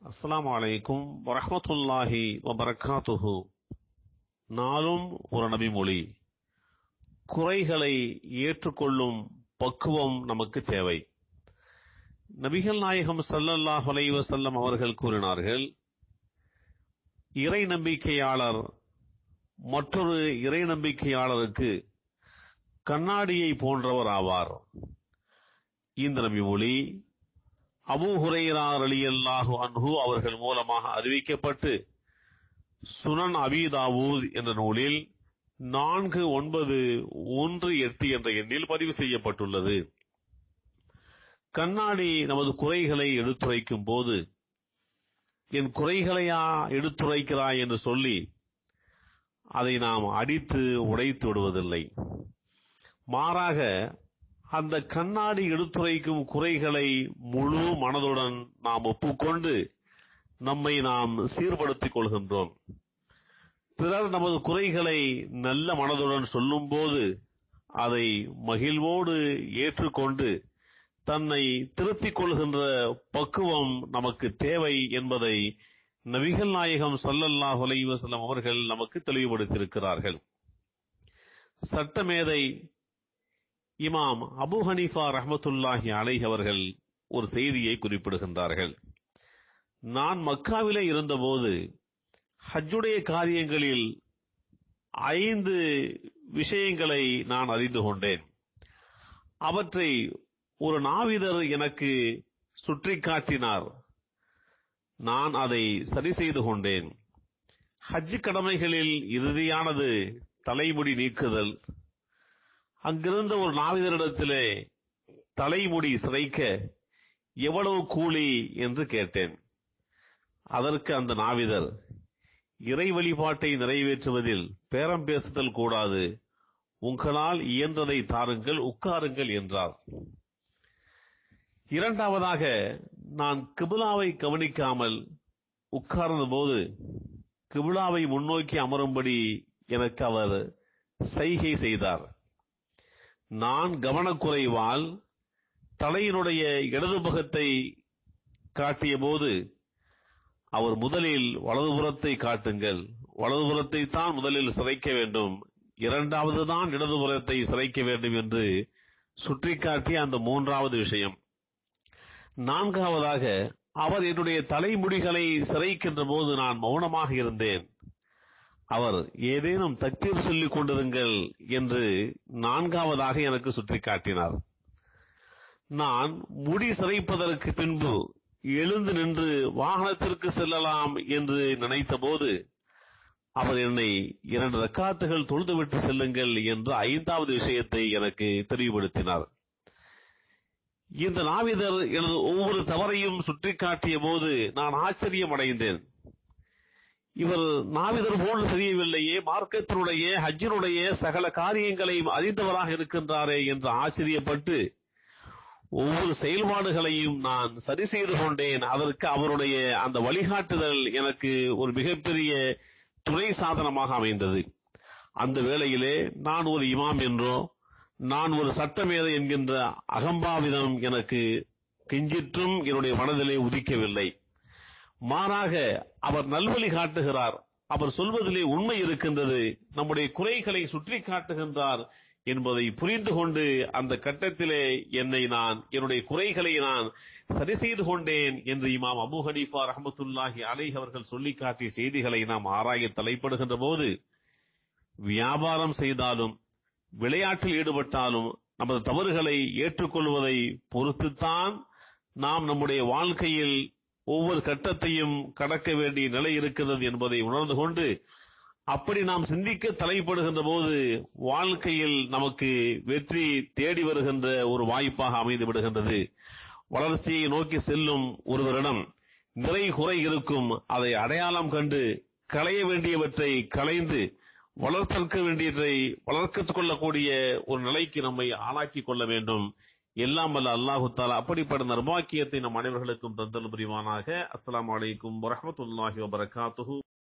அஸ்ஸலாமு அலைக்கும் வரஹ்மத்துல்லாஹி வபரகாத்துஹு நாளும் ஒரு நபி மொழி குறைகளை ஏற்றுக்கொள்ளும் பக்குவம் நமக்கு தேவை நபிகள் நாயகம் ஸல்லல்லாஹு அலைஹி வஸல்லம் அவர்கள் கூறினார்கள் இறை நம்பிக்கையாளர் மற்றொரு இறை நம்பிக்கையாளருக்கு கண்ணாடியை போன்றவர் ஆவார் இந்த நபி மொழி அபூ ஹுரைரா ரலியல்லாஹு அன்ஹு அவர்கள் மூலமாக அறிவிக்கப்பட்டு சுனன் அபீதாவூத் என்ற நூலில் நான்கு ஒன்பது ஒன்று எட்டு என்ற எண்ணில் பதிவு செய்யப்பட்டுள்ளது கண்ணாடி நமது குறைகளை எடுத்துரைக்கும் போது என் குறைகளையா எடுத்துரைக்கிறாய் என்று சொல்லி அதை நாம் அடித்து உடைத்து விடுவதில்லை மாறாக அந்த கண்ணாடி எடுத்துரைக்கும் குறைகளை முழு மனதுடன் நாம் ஒப்புக்கொண்டு நம்மை நாம் சீர்படுத்திக் கொள்கின்றோம் பிறர் நமது குறைகளை நல்ல மனதுடன் சொல்லும்போது அதை மகிழ்வோடு ஏற்றுக்கொண்டு தன்னை திருத்திக் கொள்கின்ற பக்குவம் நமக்கு தேவை என்பதை நபிகள் நாயகம் ஸல்லல்லாஹு அலைஹி வஸல்லம் அவர்கள் நமக்கு தெளிவுபடுத்தியிருக்கிறார்கள் சட்டமேதை இமாம் அபு ஹனீஃபா ரஹமத்துல்லாஹி அலைஹி அவர்கள் ஒரு செய்தியை குறிப்பிடுகின்றார்கள் நான் மக்காவிலே இருந்தபோது ஹஜ்ஜுடைய காரியங்களில் ஐந்து விஷயங்களை நான் அறிந்து கொண்டேன் அவற்றை ஒரு நாவிதர் எனக்கு சுற்றி காட்டினார் நான் அதை சரி செய்து கொண்டேன் ஹஜ் கடமைகளில் இறுதியானது தலைமுடி நீக்குதல் அங்கிருந்த ஒரு நாவிதரிடத்திலே தலைமுடி சிதைக்க எவ்வளவு கூலி என்று கேட்டேன் அதற்கு அந்த நாவிதர் இறை வழிபாட்டை நிறைவேற்றுவதில் பேரம் பேசுதல் கூடாது உங்களால் இயன்றதை தாருங்கள் உட்காருங்கள் என்றார் இரண்டாவதாக நான் கிபிலாவை கவனிக்காமல் உட்கார்ந்த போது கிபிலாவை முன்னோக்கி அமரும்படி எனக்கு அவர் சைகை செய்தார் நான் கவனக்குறைவால் தலையினுடைய இடது பக்கத்தை காட்டிய போது அவர் முதலில் வலதுபுறத்தை காட்டுங்கள் வலதுபுறத்தை தான் முதலில் சிறைக்க வேண்டும் இரண்டாவது தான் இடதுபுறத்தை சிறைக்க வேண்டும் என்று சுட்டிக்காட்டிய அந்த மூன்றாவது விஷயம் நான்காவதாக அவர் என்னுடைய தலைமுடிகளை சிறைக்கின்ற போது நான் மௌனமாக இருந்தேன் அவர் ஏதேனும் தக்தீர் சொல்லிக் கொண்டிருங்கள் என்று நான்காவதாக எனக்கு சுட்டி காட்டினார் நான் முடி சிறைப்பதற்கு பின்பு எழுந்து நின்று வாகனத்திற்கு செல்லலாம் என்று நினைத்தபோது அவர் என்னை இரண்டு ரக்காத்துகள் தொழுதுவிட்டு செல்லுங்கள் என்று ஐந்தாவது விஷயத்தை எனக்கு தெளிவுபடுத்தினார் இந்த நாவிதர் எனது ஒவ்வொரு தவறையும் சுட்டிக்காட்டிய போது நான் ஆச்சரியம் அடைந்தேன் இவர் நாவிதர் போன்று தெரியவில்லையே மார்க்கத்தினுடைய ஹஜ்ஜினுடைய சகல காரியங்களையும் அறிந்தவராக இருக்கின்றாரே என்று ஆச்சரியப்பட்டு ஒவ்வொரு செயல்பாடுகளையும் நான் சரி செய்து கொண்டேன் அதற்கு அவருடைய அந்த வழிகாட்டுதல் எனக்கு ஒரு மிகப்பெரிய துணை சாதனமாக அமைந்தது அந்த வேளையிலே நான் ஒரு இமாம் என்றோ நான் ஒரு சட்டமேதை என்கின்ற அகம்பாவிதம் எனக்கு கிஞ்சிற்றும் என்னுடைய மனதிலே உதிக்கவில்லை மாறாக அவர் நல்வழி காட்டுகிறார் அவர் சொல்வதிலே உண்மை இருக்கின்றது நம்முடைய குறைகளை சுற்றி காட்டுகின்றார் என்பதை புரிந்து கொண்டு அந்த கட்டத்திலே என்னை நான் என்னுடைய குறைகளை நான் சரி செய்து கொண்டேன் என்று இமாம் அபு ஹனீஃபா ரஹமத்துல்லாஹி அலைஹ் அவர்கள் சொல்லி காட்டிய செய்திகளை நாம் ஆராய தலைப்படுகின்ற போது வியாபாரம் செய்தாலும் விளையாட்டில் ஈடுபட்டாலும் நமது தவறுகளை ஏற்றுக்கொள்வதை பொறுத்துத்தான் நாம் நம்முடைய வாழ்க்கையில் ஒவ்வொரு கட்டத்தையும் கடக்க வேண்டிய நிலை இருக்கிறது என்பதை உணர்ந்து கொண்டு அப்படி நாம் சிந்திக்க தலைப்படுகின்ற போது வாழ்க்கையில் நமக்கு வெற்றி தேடி வருகின்ற ஒரு வாய்ப்பாக அமைந்து விடுகின்றது வளர்ச்சியை நோக்கி செல்லும் ஒருவரிடம் நிறை குறை இருக்கும் அதை அடையாளம் கண்டு களைய வேண்டியவற்றை களைந்து வளர்த்தற்க வேண்டியதை வளர்க்கத் கொள்ளக்கூடிய ஒரு நிலைக்கு நம்மை ஆளாக்கிக் கொள்ள வேண்டும் எல்லாம் வல்ல அல்லாஹு தாலா அப்படிப்பட்ட நர்பாக்கியத்தை நம் அனைவர்களுக்கும் தந்தல் புரிவானாக அஸ்லாம் வலைக்கும் வரமத்துல்லாஹி வபரகாத்துஹு